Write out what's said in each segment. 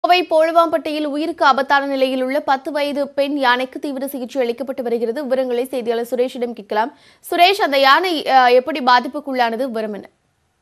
கோவை போழுவாம்பட்டியில் உயிருக்கு ஆபத்தான நிலையில் உள்ள பத்து வயது பெண் யானைக்கு தீவிர சிகிச்சை அளிக்கப்பட்டு வருகிறது விவரங்களை செய்தியாளர் சுரேஷிடம் கேட்கலாம் சுரேஷ் அந்த யானை அஹ், எப்படி பாதிப்புக்குள்ளானது விவரம் என்ன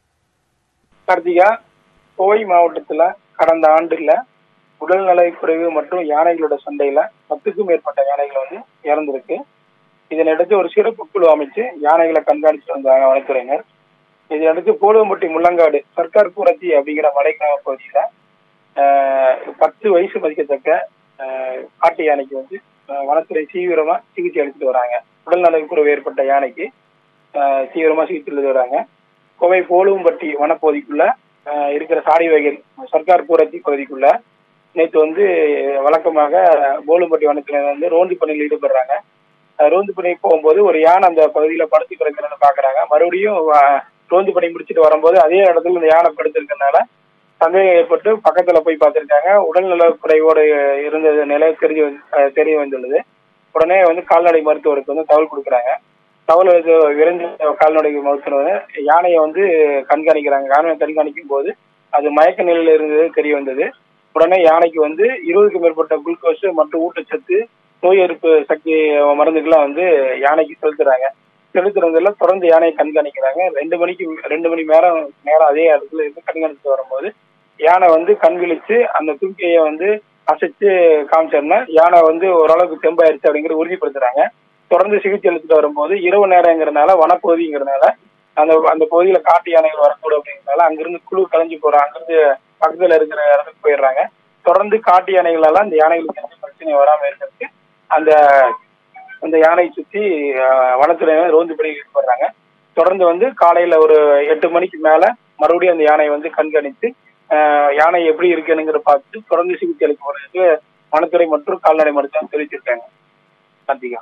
கார்த்திகா கோவை மாவட்டத்துல கடந்த ஆண்டுல உடல்நலக்குறைவு மற்றும் யானைகளோட சண்டையில பத்துக்கும் மேற்பட்ட யானைகள் வந்து இறந்திருக்கு இதனையடுத்து ஒரு சிறப்பு குழு அமைச்சு யானைகளை கண்காணிச்சு வந்தாங்க வனத்துறையினர் இதையடுத்து போலுவம்பட்டி முள்ளங்காடு சர்க்கார் பூரத்தி அப்படிங்கிற மலைக்கிராம பகுதியில ஆஹ், பத்து வயசு மதிக்கத்தக்க ஆஹ், காட்டு யானைக்கு வந்து ஆஹ், வனத்துறை தீவிரமா சிகிச்சை அளித்துட்டு வராங்க உடல்நலக்குறைவு ஏற்பட்ட யானைக்கு ஆஹ், தீவிரமா சிகிச்சை அளித்து வராங்க கோவை போலுவம்பட்டி வனப்பகுதிக்குள்ள ஆஹ், இருக்கிற சாடி வகையில் சர்க்கார் பூரத்தி பகுதிக்குள்ள நேற்று வந்து வழக்கமாக போலும்பட்டி வனத்தினர் வந்து ரோந்து பணியில் ஈடுபடுறாங்க அஹ் ரோந்து பணி போகும்போது ஒரு யானை அந்த பகுதியில படுத்து கிடக்கிறன்னு பாக்குறாங்க மறுபடியும் அஹ், ரோந்து பணி முடிச்சிட்டு வரும்போது அதே இடத்துல இந்த யானை படுத்திருக்கனால சந்தேகம் ஏற்பட்டு பக்கத்துல போய் பார்த்திருக்காங்க உடல்நல குறைவோடு இருந்த நிலை தெரிய வந்து- அஹ், தெரிய வந்துள்ளது உடனே வந்து கால்நடை மருத்துவருக்கு வந்து தகவல் கொடுக்குறாங்க தகவல் எடுத்து விரைந்து கால்நடை மருத்துவர் யானையை வந்து கண்காணிக்கிறாங்க யானையை கண்காணிக்கும் போது அது மயக்க நிலையில இருந்தது தெரிய வந்தது உடனே யானைக்கு வந்து இருபதுக்கும் மேற்பட்ட குளுக்கோஸ் மற்றும் ஊட்டச்சத்து நோய் எதிர்ப்பு சக்தி மருந்துகள்லாம் வந்து யானைக்கு செலுத்துறாங்க செலுத்துறதுல தொடர்ந்து யானையை கண்காணிக்கிறாங்க ரெண்டு மணிக்கு ரெண்டு மணி நேரம் நேரம் அதே இடத்துல இருந்து கண்காணித்து வரும்போது யானை வந்து கண் விழிச்சு அந்த தும்பிக்கையை வந்து அசைச்சு காமிச்சோம்னா யானை வந்து ஓரளவுக்கு தெம்பாயிருச்சு அப்படிங்கிறத உறுதிப்படுத்துறாங்க தொடர்ந்து சிகிச்சை அளித்துட்டு வரும்போது இரவு நேரங்கிறனால வனப்பகுதிங்கிறனால அந்த அந்த பகுதியில காட்டு யானைகள் வரக்கூடும் அப்படிங்கிறனால அங்கிருந்து குழு கலைஞ்சு போறோம் அங்கிருந்து பக்கத்துல இருக்கிற இடத்துக்கு போயிடுறாங்க தொடர்ந்து காட்டு யானைகளால அந்த யானைகளுக்கு எந்த பிரச்சனையும் வராம இருக்கிறதுக்கு அந்த அந்த யானையை சுத்தி அஹ், வனத்துறையினர் ரோந்து பணி ஈடுபடுறாங்க தொடர்ந்து வந்து காலையில ஒரு எட்டு மணிக்கு மேல மறுபடியும் அந்த யானையை வந்து கண்காணித்து அஹ், யானை எப்படி இருக்குங்கிற பார்த்து தொடர்ந்து சிகிச்சை அளிக்கப்படுறதுக்கு வனத்துறை மற்றும் கால்நடை மருத்துவம் தெரிவிச்சிருக்காங்க கார்த்திகா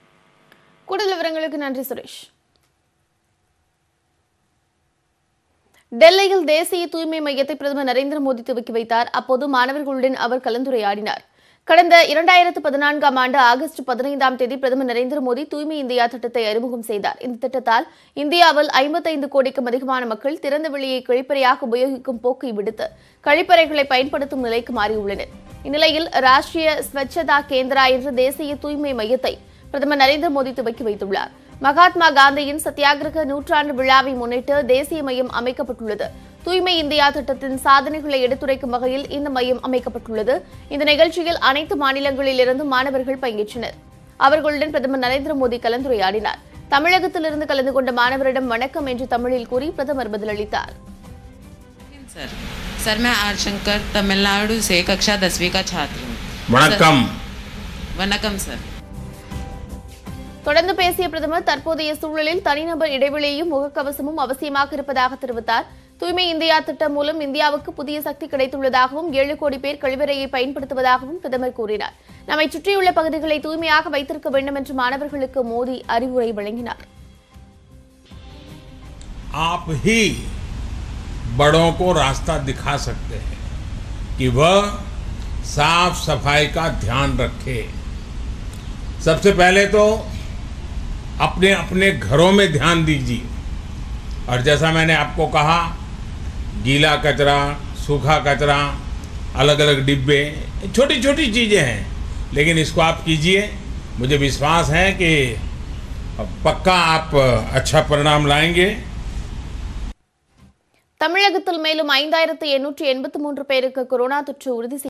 கூடுதல் விவரங்களுக்கு நன்றி சுரேஷ் டெல்லியில் தேசிய தூய்மை மையத்தை பிரதமர் நரேந்திர மோடி துவக்கி வைத்தார் அப்போது மாணவர்களுடன் அவர் கலந்துரையாடினார் கடந்த இரண்டாயிரத்து பதினான்காம் ஆண்டு ஆகஸ்ட் பதினைந்தாம் தேதி பிரதமர் நரேந்திர மோடி தூய்மை இந்தியா திட்டத்தை அறிமுகம் செய்தார் இந்த திட்டத்தால் இந்தியாவில் ஐம்பத்தைந்து கோடிக்கும் அதிகமான மக்கள் திறந்த வெளியை கழிப்பறையாக உபயோகிக்கும் போக்கை விடுத்து கழிப்பறைகளை பயன்படுத்தும் நிலைக்கு மாறியுள்ளனர் இந்நிலையில் ராஷ்டிரிய ஸ்வச்சதா கேந்திரா என்ற தேசிய தூய்மை மையத்தை பிரதமர் நரேந்திர மோடி துவக்கி வைத்துள்ளார் மகாத்மா காந்தியின் சத்தியாகிரக நூற்றாண்டு விழாவை முன்னிட்டு தேசிய மையம் அமைக்கப்பட்டுள்ளது தூய்மை இந்தியா திட்டத்தின் சாதனைகளை எடுத்துரைக்கும் வகையில் இந்த மையம் அமைக்கப்பட்டுள்ளது இந்த நிகழ்ச்சியில் அனைத்து மாநிலங்களிலிருந்து மாணவர்கள் பங்கேற்றனர் அவர்களுடன் பிரதமர் நரேந்திர மோடி கலந்துரையாடினார் தமிழகத்திலிருந்து கலந்து கொண்ட மாணவரிடம் வணக்கம் என்று தமிழில் கூறி பிரதமர் பதிலளித்தார் सर सर मैं आर शंकर तमिलनाडु से कक्षा दसवीं का छात्र हूँ வணக்கம் वनकम सर தொடர்ந்து பேசிய பிரதமர் தற்போதைய சூழலில் தனிநபர் இடைவெளியும் முகக்கவசமும் அவசியமாக இருப்பதாக தெரிவித்தார் தூய்மை இந்தியா திட்டம் மூலம் இந்தியாவுக்கு புதிய சக்தி கிடைத்துள்ளதாகவும் ஏழு கோடி பேர் கழிவறையை பயன்படுத்துவதாகவும் பிரதமர் கூறினார் நம்மை சுற்றியுள்ள பகுதிகளை தூய்மையாக வைத்திருக்க வேண்டும் என்று மாணவர்களுக்கு மோடி அறிவுரை வழங்கினார் आप ही बड़ों को रास्ता दिखा सकते हैं कि वह साफ सफाई का ध्यान रखे सबसे पहले तो अपने अपने घरों में ध्यान दीजिए और जैसा मैंने आपको कहा गीला कचरा सूखा कचरा अलग अलग डिब्बे छोटी छोटी चीज़ें हैं लेकिन इसको आप कीजिए मुझे विश्वास है कि पक्का आप अच्छा परिणाम लाएंगे தமிழகத்தில் மேலும் ஐந்தாயிரத்து எண்ணூற்று எண்பத்து மூன்று பேருக்கு கொரோனா தொற்று உறுதி